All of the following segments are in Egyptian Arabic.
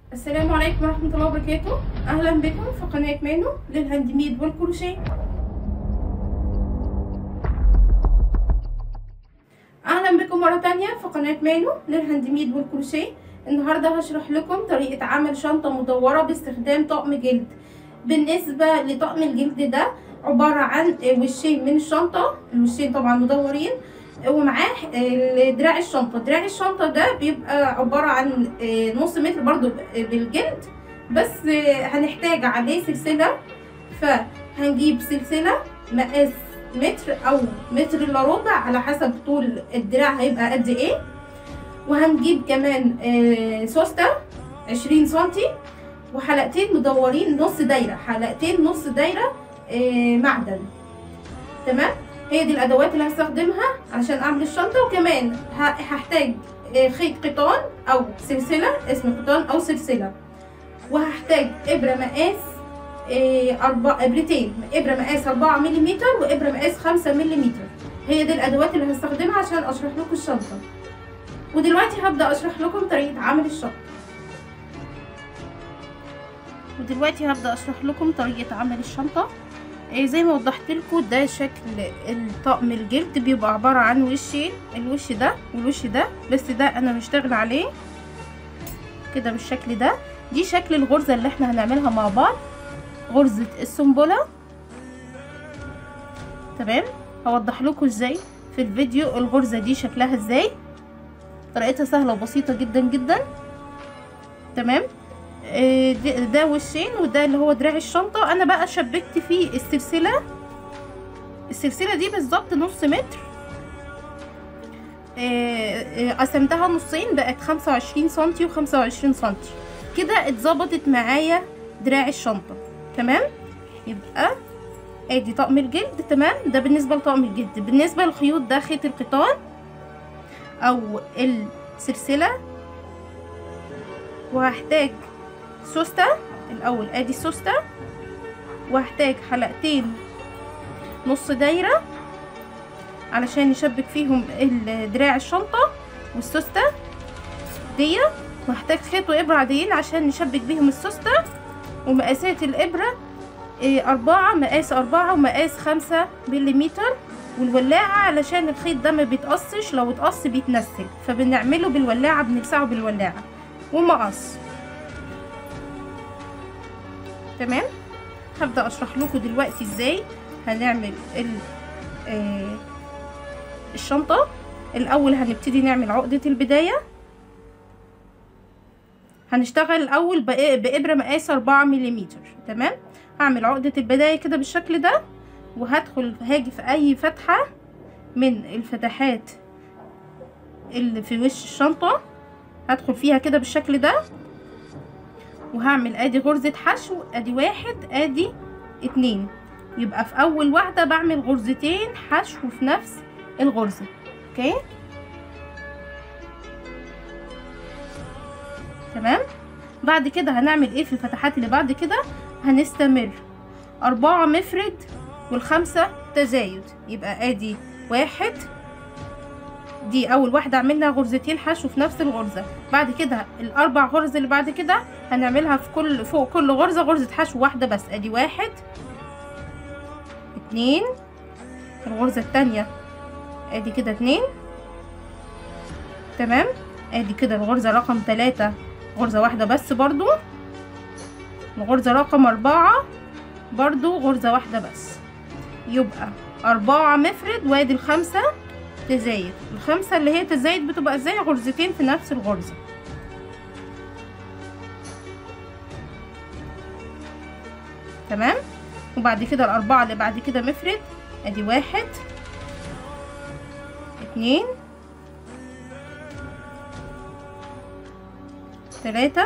السلام عليكم ورحمة الله وبركاته أهلا بكم في قناة مانو للهاند ميد والكروشيه أهلا بكم مرة تانية في قناة مانو للهاند ميد والكروشيه النهاردة هشرح لكم طريقة عمل شنطة مدورة باستخدام طقم جلد بالنسبة لطقم الجلد ده عبارة عن وشين من الشنطة الوشين طبعا مدورين ومعاه دراع الشنطة دراع الشنطة ده بيبقى عبارة عن نص متر برضو بالجلد بس هنحتاج عليه سلسلة فهنجيب سلسلة مقاس متر او متر الا ربع على حسب طول الدراع هيبقى قد ايه وهنجيب كمان سوستة عشرين سنتي وحلقتين مدورين نص دايرة حلقتين نص دايرة معدن تمام هي دي الادوات اللي هستخدمها علشان اعمل الشنطه وكمان هحتاج خيط قطان او سلسله اسم قطان او سلسله وهحتاج ابره مقاس اربع ابرتين ابره مقاس أربعة ملم وابره مقاس خمسة ملم هي دي الادوات اللي هستخدمها عشان اشرح لكم الشنطه ودلوقتي هبدا اشرح لكم طريقه عمل الشنطه ودلوقتي هبدا اشرح لكم طريقه عمل الشنطه زي ما وضحت لكم ده شكل الطقم الجلد بيبقى عبارة عن وشين الوش ده والوش ده بس ده انا مشتغل عليه كده بالشكل ده دي شكل الغرزة اللي احنا هنعملها مع بعض غرزة السنبلة تمام هوضح لكم ازاي في الفيديو الغرزة دي شكلها ازاي طريقتها سهلة وبسيطة جدا جدا تمام ده وشين وده اللي هو دراع الشنطة انا بقى شبكت فيه السلسلة السلسلة دي بالظبط نص متر قسمتها نصين بقت خمسة وعشرين سنتي وخمسة وعشرين سنتي كده اتظبطت معايا دراع الشنطة تمام يبقى ادي طقم الجلد تمام ده بالنسبة لطقم الجلد بالنسبة للخيوط ده خيط القطان او السلسلة وهحتاج سوستة الاول ادي السوستة وهحتاج حلقتين نص دايرة علشان نشبك فيهم دراع الشنطة والسوستة دي وهحتاج خيط وابرة عاديين عشان نشبك بيهم السوستة ومقاسات الابرة اربعة مقاس اربعة ومقاس خمسة مليمتر والولاعة علشان الخيط ده ما بيتقصش لو اتقص بيتنسل فبنعمله بالولاعة بنلسعه بالولاعة ومقص تمام هبدا اشرح لكم دلوقتي ازاي هنعمل آه الشنطه الاول هنبتدي نعمل عقده البدايه هنشتغل الاول بابره مقاس أربعة ملم تمام هعمل عقده البدايه كده بالشكل ده وهدخل هاجي في اي فتحه من الفتحات اللي في وش الشنطه هدخل فيها كده بالشكل ده وهعمل ادي غرزة حشو ادي واحد ادي اتنين يبقى في اول واحدة بعمل غرزتين حشو في نفس الغرزة اوكي تمام بعد كده هنعمل ايه في الفتحات اللي بعد كده هنستمر اربعة مفرد والخمسة تزايد يبقى ادي واحد دي اول واحده عملنا غرزتين حشو في نفس الغرزه بعد كده الاربع غرز اللي بعد كده هنعملها في كل فوق كل غرزه غرزه حشو واحده بس ادي واحد اتنين الغرزه التانية ادي كده اتنين تمام ادي كده الغرزه رقم تلاتة غرزه واحده بس برضو الغرزه رقم اربعة برضو غرزه واحده بس يبقى اربعة مفرد وادي الخمسة تزايد الخمسة اللي هي تزايد بتبقى ازاي غرزتين في نفس الغرزة تمام وبعد كده الأربعة اللي بعد كده مفرد ادي واحد اتنين تلاتة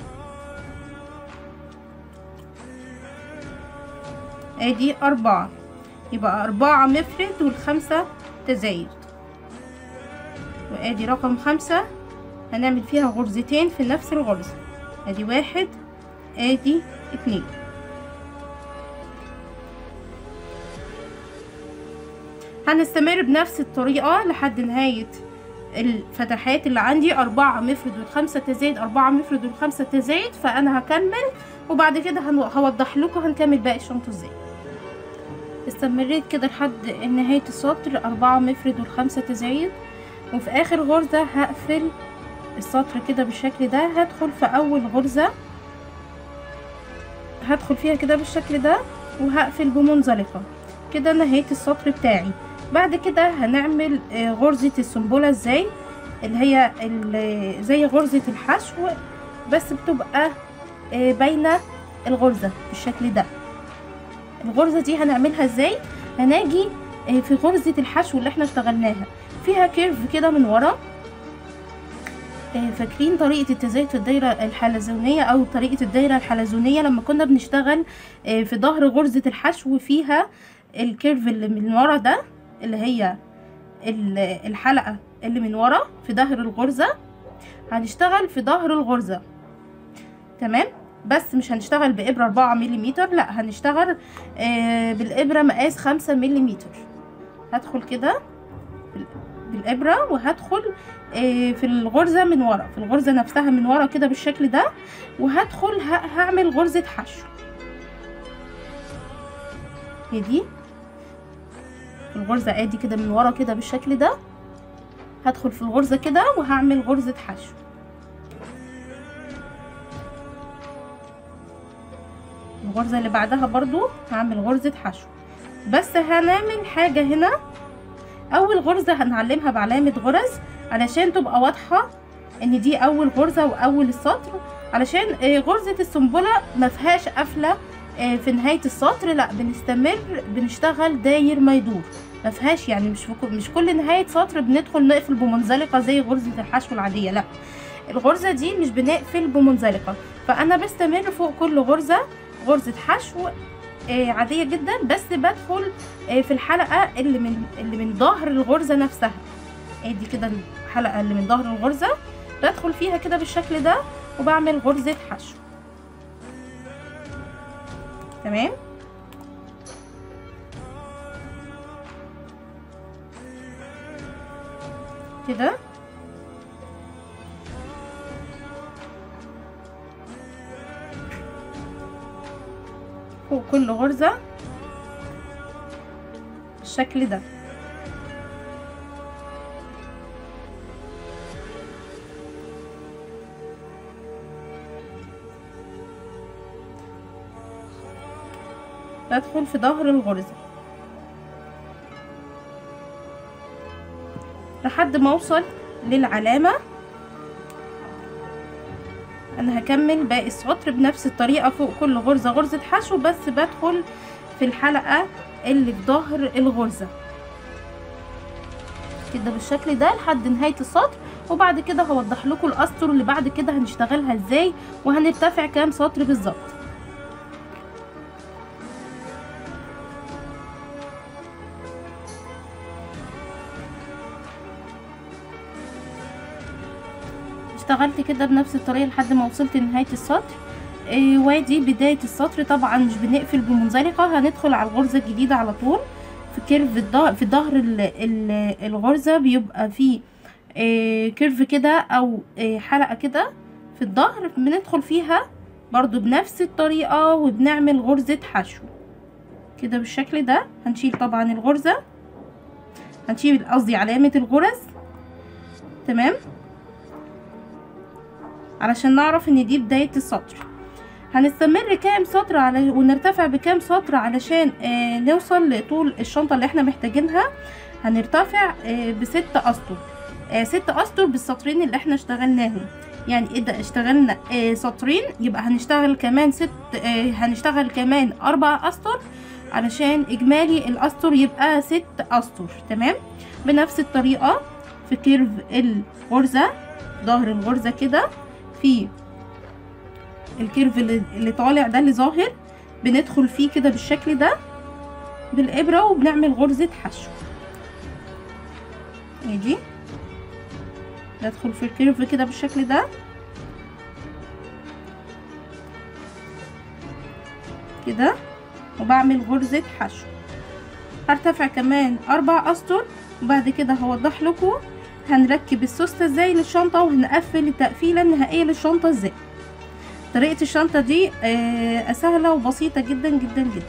ادي أربعة يبقى أربعة مفرد والخمسة تزايد وادي رقم خمسة هنعمل فيها غرزتين في نفس الغرزة ادي واحد ادي اتنين هنستمر بنفس الطريقة لحد نهاية الفتحات اللي عندي أربعة مفرد والخمسة تزايد أربعة مفرد والخمسة تزايد فأنا هكمل وبعد كده هنو- هوضح لكم هنكمل باقي الشنطة ازاي استمريت كده لحد نهاية السطر أربعة مفرد والخمسة تزايد وفي آخر غرزة هقفل السطر كده بالشكل ده هدخل في أول غرزة هدخل فيها كده بالشكل ده وهقفل بمنزلقة كده نهاية السطر بتاعي بعد كده هنعمل آه، غرزة السنبلة ازاي اللي هي ال- زي غرزة الحشو بس بتبقى آه، باينة الغرزة بالشكل ده الغرزة دي هنعملها ازاي هناجي آه، في غرزة الحشو اللي احنا اشتغلناها فيها كيرف كده من ورا آه، فاكرين طريقة التزايد في الدايرة الحلزونية أو طريقة الدايرة الحلزونية لما كنا بنشتغل آه، في ظهر غرزة الحشو فيها الكيرف اللي من ورا ده اللي هي ال- الحلقة اللي من ورا في ظهر الغرزة هنشتغل في ظهر الغرزة تمام بس مش هنشتغل بإبرة أربعة مليمتر لا هنشتغل آه، بالإبرة مقاس خمسة مليمتر هدخل كده بال- بالإبرة وهدخل آه، في الغرزة من ورا في الغرزة نفسها من ورا كده بالشكل ده وهدخل ه- هعمل غرزة حشو هي دي الغرزة ادي كده من ورا كده بالشكل ده هدخل في الغرزة كده وهعمل غرزة حشو الغرزة اللي بعدها برضو هعمل غرزة حشو بس هنعمل حاجة هنا اول غرزة هنعلمها بعلامة غرز علشان تبقى واضحة ان دي اول غرزة واول السطر علشان آه، غرزة السنبلة ما فيهاش قفلة آه، في نهاية السطر لا بنستمر بنشتغل داير ما يدور ما فيهاش يعني مش في كل- مش كل نهاية سطر بندخل نقفل بمنزلقة زي غرزة الحشو العادية لا الغرزة دي مش بنقفل بمنزلقة فأنا بستمر فوق كل غرزة غرزة حشو آه، عادية جدا بس بدخل آه، في الحلقة اللي من اللي من ظهر الغرزة نفسها ادي كده الحلقة اللي من ظهر الغرزة بدخل فيها كده بالشكل ده وبعمل غرزة حشو تمام كده فوق كل غرزة بالشكل ده بدخل في ظهر الغرزة لحد ما اوصل للعلامة انا هكمل باقي السطر بنفس الطريقة فوق كل غرزة غرزة حشو بس بدخل في الحلقة اللي في ظهر الغرزة كده بالشكل ده لحد نهاية السطر وبعد كده هوضح لكم الاسطر اللي بعد كده هنشتغلها ازاي وهنرتفع كام سطر بالظبط اشتغلت كده بنفس الطريقة لحد ما وصلت لنهاية السطر إيه وادي بداية السطر طبعا مش بنقفل بمنزلقة هندخل على الغرزة الجديدة على طول في كيرف الظهر في ظهر ال- ال- الغرزة بيبقى فيه إيه كيرف كده او إيه حلقة كده في الظهر بندخل فيها برضو بنفس الطريقة وبنعمل غرزة حشو كده بالشكل ده هنشيل طبعا الغرزة هنشيل قصدي علامة الغرز تمام علشان نعرف ان دي بداية السطر هنستمر كام سطر على ونرتفع بكام سطر علشان آه نوصل لطول الشنطة اللي احنا محتاجينها هنرتفع آه بست اسطر آه ست اسطر بالسطرين اللي احنا اشتغلناهم يعني اذا اشتغلنا آه سطرين يبقى هنشتغل كمان ست آه هنشتغل كمان اربع اسطر علشان اجمالي الاسطر يبقى ست اسطر تمام بنفس الطريقة في كيرف الغرزة ظهر الغرزة كده في الكيرف اللي, اللي طالع ده اللي ظاهر بندخل فيه كده بالشكل ده بالإبرة وبنعمل غرزة حشو ادي بدخل في الكيرف كده بالشكل ده كده وبعمل غرزة حشو هرتفع كمان أربع أسطر وبعد كده هوضح لكم هنركب السوستة ازاي للشنطة وهنقفل التقفيلة النهائية للشنطة ازاي طريقة الشنطة دي آه سهلة وبسيطة جدا جدا جدا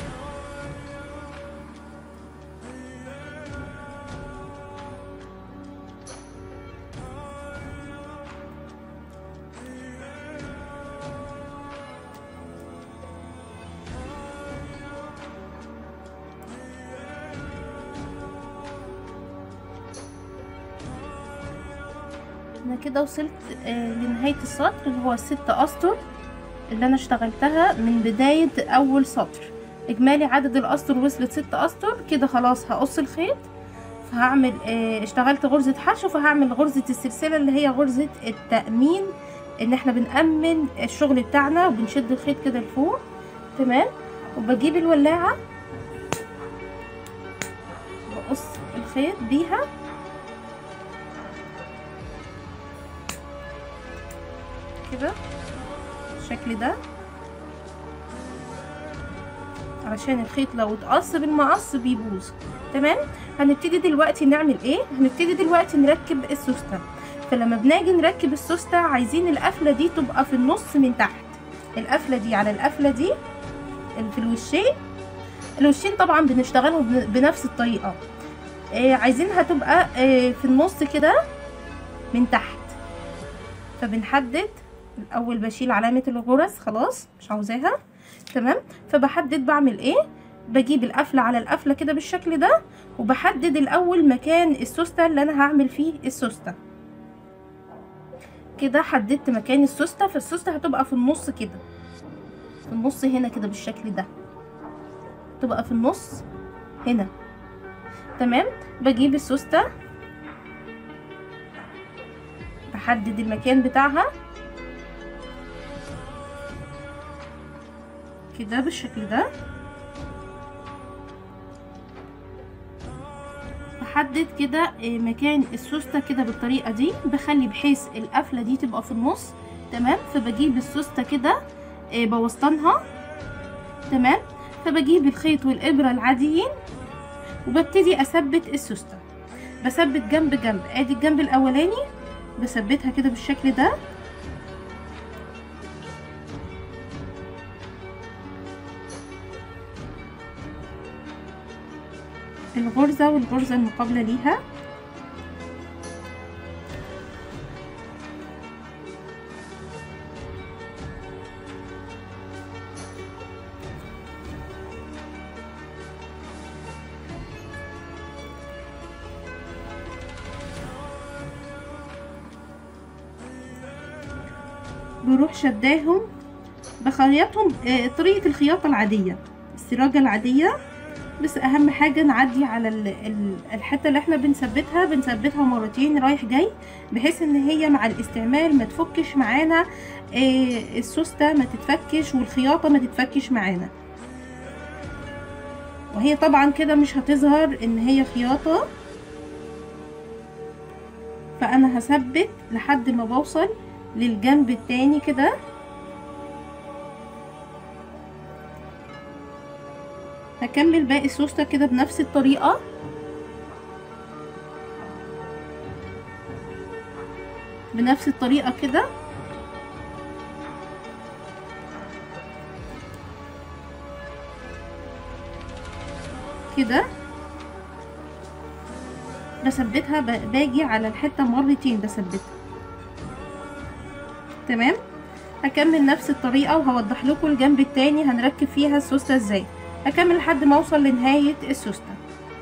انا كده وصلت آه لنهاية السطر اللي هو الست اسطر اللي انا اشتغلتها من بداية اول سطر اجمالي عدد الاسطر وصلت ست اسطر كده خلاص هقص الخيط فهعمل آه اشتغلت غرزة حشو فهعمل غرزة السلسلة اللي هي غرزة التأمين ان احنا بنأمن الشغل بتاعنا وبنشد الخيط كده لفوق تمام وبجيب الولاعة بقص الخيط بيها كده بالشكل ده علشان الخيط لو اتقص بالمقص بيبوظ تمام هنبتدي دلوقتي نعمل ايه هنبتدي دلوقتي نركب السوسته فلما بنيجي نركب السوسته عايزين القفله دي تبقى في النص من تحت القفله دي على القفله دي اللي في الوشين الوشين طبعا بنشتغلهم بنفس الطريقه آه عايزينها تبقى آه في النص كده من تحت فبنحدد الاول بشيل علامه الغرز خلاص مش عاوزاها تمام فبحدد بعمل ايه بجيب القفله على القفله كده بالشكل ده وبحدد الاول مكان السوسته اللي انا هعمل فيه السوسته كده حددت مكان السوسته فالسوسته هتبقى في النص كده في النص هنا كده بالشكل ده تبقى في النص هنا تمام بجيب السوسته بحدد المكان بتاعها كده بالشكل ده بحدد كده مكان السوسته كده بالطريقه دي بخلي بحيث القفله دي تبقى في النص تمام فبجيب السوسته كده بوسطنها تمام فبجيب الخيط والابره العاديين وببتدي اثبت السوسته بثبت جنب جنب ادي الجنب الاولاني بثبتها كده بالشكل ده الغرزة والغرزة المقابلة ليها بروح شداهم بخيطهم طريقة الخياطة العادية السراجة العادية بس اهم حاجة نعدي على الحتة اللي احنا بنثبتها بنثبتها مرتين رايح جاي بحيث ان هي مع الاستعمال ما تفكش معانا السوستة ما تتفكش والخياطة ما تتفكش معانا وهي طبعا كده مش هتظهر ان هي خياطة فانا هثبت لحد ما بوصل للجنب التاني كده هكمل باقي السوستة كده بنفس الطريقة بنفس الطريقة كده كده بثبتها باجي على الحتة مرتين بثبتها تمام هكمل نفس الطريقة وهوضح لكم الجنب التاني هنركب فيها السوستة ازاي هكمل لحد ما اوصل لنهاية السوستة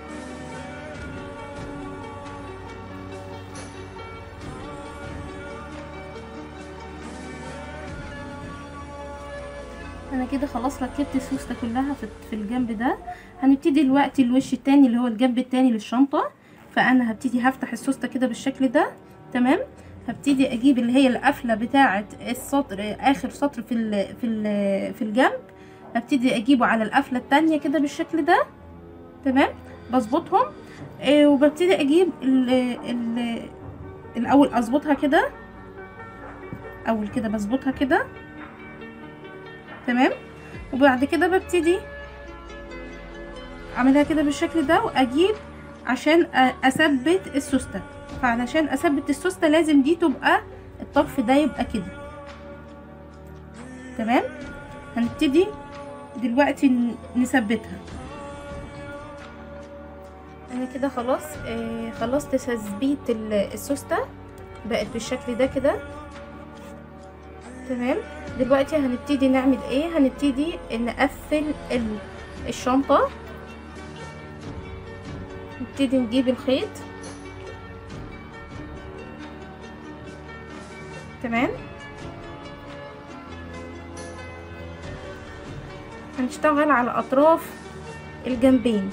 انا كده خلاص ركبت السوستة كلها في الجنب ده هنبتدي دلوقتي الوش التاني اللي هو الجنب التاني للشنطة فانا هبتدي هفتح السوستة كده بالشكل ده تمام هبتدي اجيب اللي هي القفله بتاعه السطر اخر سطر في ال في ال في الجنب هبتدي اجيبه على القفله التانية كده بالشكل ده تمام بظبطهم آه وببتدي اجيب ال ال الاول اظبطها كده اول كده بظبطها كده تمام وبعد كده ببتدي اعملها كده بالشكل ده واجيب عشان اثبت السوسته فعلشان اثبت السوسته لازم دي تبقى الطرف ده يبقى كده تمام هنبتدي دلوقتي ن- نثبتها انا كده خلاص آه خلصت تثبيت ال- السوسته بقت بالشكل ده كده تمام دلوقتي هنبتدي نعمل ايه هنبتدي نقفل ال- الشنطه نبتدي نجيب الخيط تمام هنشتغل على اطراف الجنبين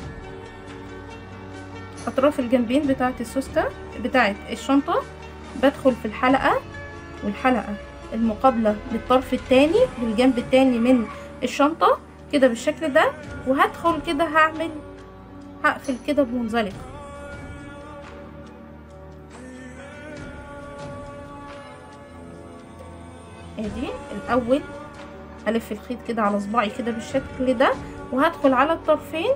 اطراف الجنبين بتاعه السوسته بتاعه الشنطه بدخل في الحلقه والحلقه المقابله للطرف التاني للجنب التاني من الشنطه كده بالشكل ده وهدخل كده هعمل هقفل كده بمنزلق ادي الاول الف الخيط كده على صباعي كده بالشكل ده وهدخل على الطرفين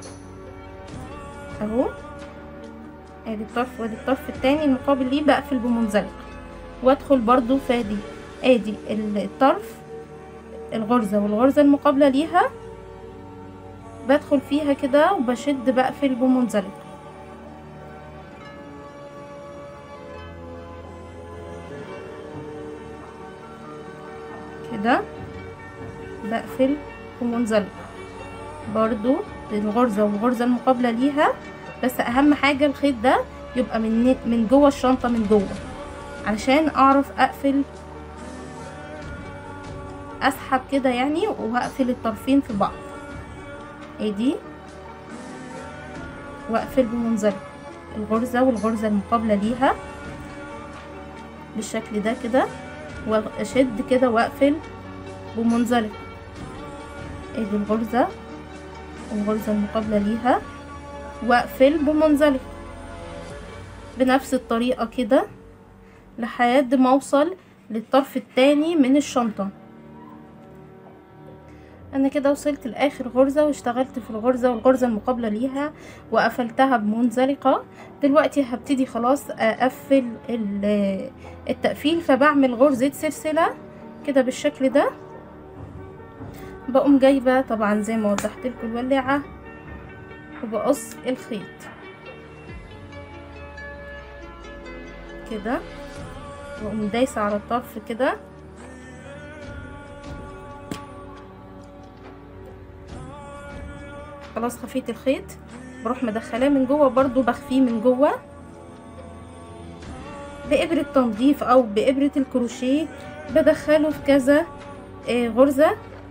اهو ادي الطرف وادي الطرف التاني المقابل ليه بقفل بمنزلق وادخل برضو فادي ادي الطرف الغرزة والغرزة المقابلة ليها بدخل فيها كده وبشد بقفل بمنزلق كده بقفل بمنزلق برضو الغرزة والغرزة المقابلة ليها بس اهم حاجة الخيط ده يبقى من من جوه الشنطة من جوه علشان اعرف اقفل اسحب كده يعني وهقفل الطرفين في بعض ادي واقفل بمنزلق الغرزة والغرزة المقابلة ليها بالشكل ده كده واشد كده واقفل بمنزلق ادي الغرزة والغرزة المقابلة ليها واقفل بمنزلق بنفس الطريقة كده لحد ما اوصل للطرف التاني من الشنطة انا كده وصلت لاخر غرزة واشتغلت في الغرزة والغرزة المقابلة ليها وقفلتها بمنزلقة دلوقتي هبتدي خلاص اقفل التقفيل فبعمل غرزة سلسلة كده بالشكل ده بقوم جايبة طبعا زي ما وضحت لكم الولاعة وبقص الخيط كده واقوم دايسة على الطرف كده خلاص خفيت الخيط بروح مدخلاه من جوه برضو بخفيه من جوه بإبرة تنظيف او بإبرة الكروشيه بدخله في كذا آه غرزة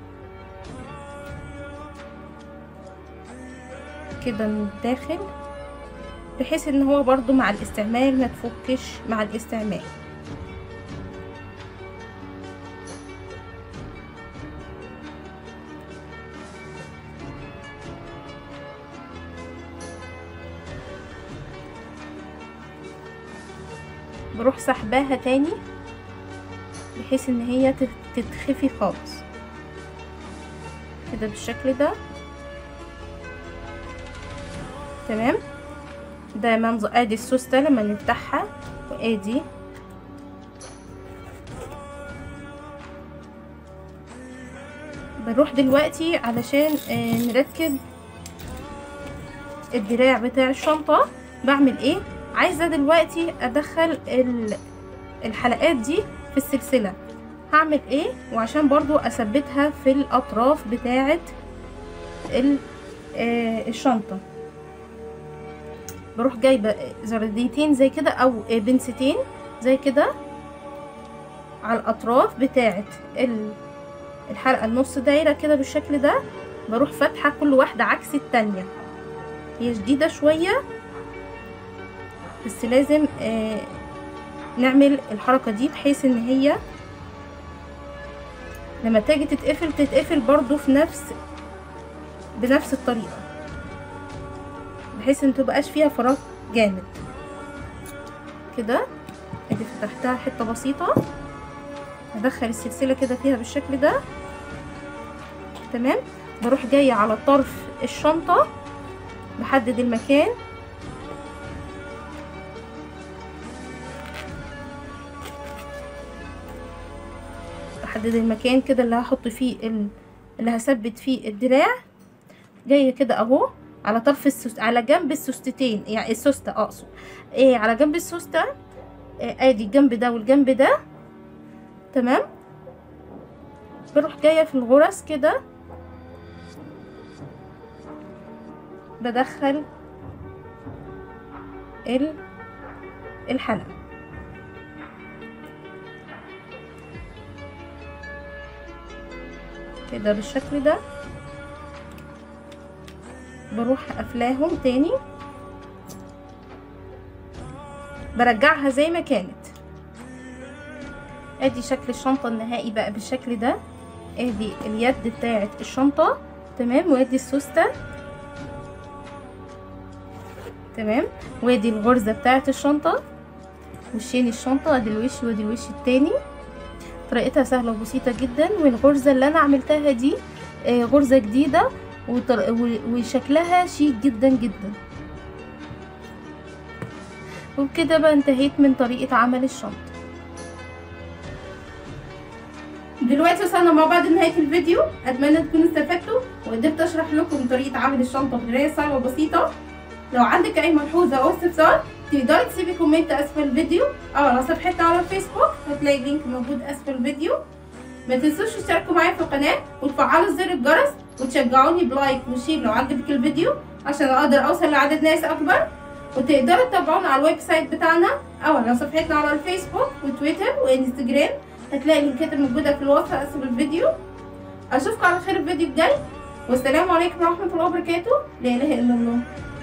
كده من الداخل بحيث ان هو برضو مع الاستعمال ما تفكش مع الاستعمال بروح سحباها تاني بحيث ان هي تتخفي خالص كده بالشكل ده تمام ده منظر ادي السوستة لما نفتحها وادي بنروح دلوقتي علشان آه نركب الدراع بتاع الشنطة بعمل ايه عايزة دلوقتي ادخل الحلقات دي في السلسلة هعمل ايه وعشان برضو اثبتها في الاطراف بتاعة آه الشنطة بروح جايبه زرديتين زي كده او بنستين زي كده على الاطراف بتاعه الحلقه النص دايره كده بالشكل ده بروح فاتحه كل واحده عكس التانية هي شديده شويه بس لازم آه نعمل الحركه دي بحيث ان هي لما تيجي تتقفل تتقفل برضو في نفس بنفس الطريقه بحيث ان متبقاش فيها فراغ جامد كده ادي فتحتها حته بسيطه هدخل السلسله كده فيها بالشكل ده تمام بروح جايه على طرف الشنطه بحدد المكان بحدد المكان كده اللي هحط فيه ال... اللي هثبت فيه الدراع جايه كده اهو على طرف السوست على جنب السوستتين يعني السوسته اقصد ايه على جنب السوسته إيه ادي الجنب ده والجنب ده تمام بروح جايه في الغرز كده بدخل ال الحلقه كده بالشكل ده بروح قافلاهم تاني برجعها زي ما كانت ادي شكل الشنطة النهائي بقى بالشكل ده ادي اليد بتاعت الشنطة تمام وادي السوستة تمام وادي الغرزة بتاعت الشنطة وشين الشنطة ادي الوش وادي الوش التاني طريقتها سهلة وبسيطة جدا والغرزة اللي انا عملتها دي آه غرزة جديدة وشكلها شيك جدا جدا وبكده بقى انتهيت من طريقة عمل الشنطة دلوقتي وصلنا مع بعض لنهاية الفيديو اتمنى تكونوا استفدتوا وقدرت اشرح لكم طريقة عمل الشنطة بطريقة سهلة وبسيطة لو عندك اي ملحوظة او استفسار تقدري تسيبي كومنت اسفل الفيديو او على صفحتنا على الفيسبوك هتلاقي اللينك موجود اسفل الفيديو ما تنسوش تشتركوا معايا في القناة وتفعلوا زر الجرس وتشجعوني بلايك وشير لو عجبك الفيديو عشان اقدر اوصل لعدد ناس اكبر وتقدروا تتابعونا على الويب سايت بتاعنا او على صفحتنا على الفيسبوك وتويتر وانستجرام هتلاقي اللينكات الموجوده في الوصف اسفل الفيديو اشوفكم على خير الفيديو الجاي والسلام عليكم ورحمه الله وبركاته لا اله الا الله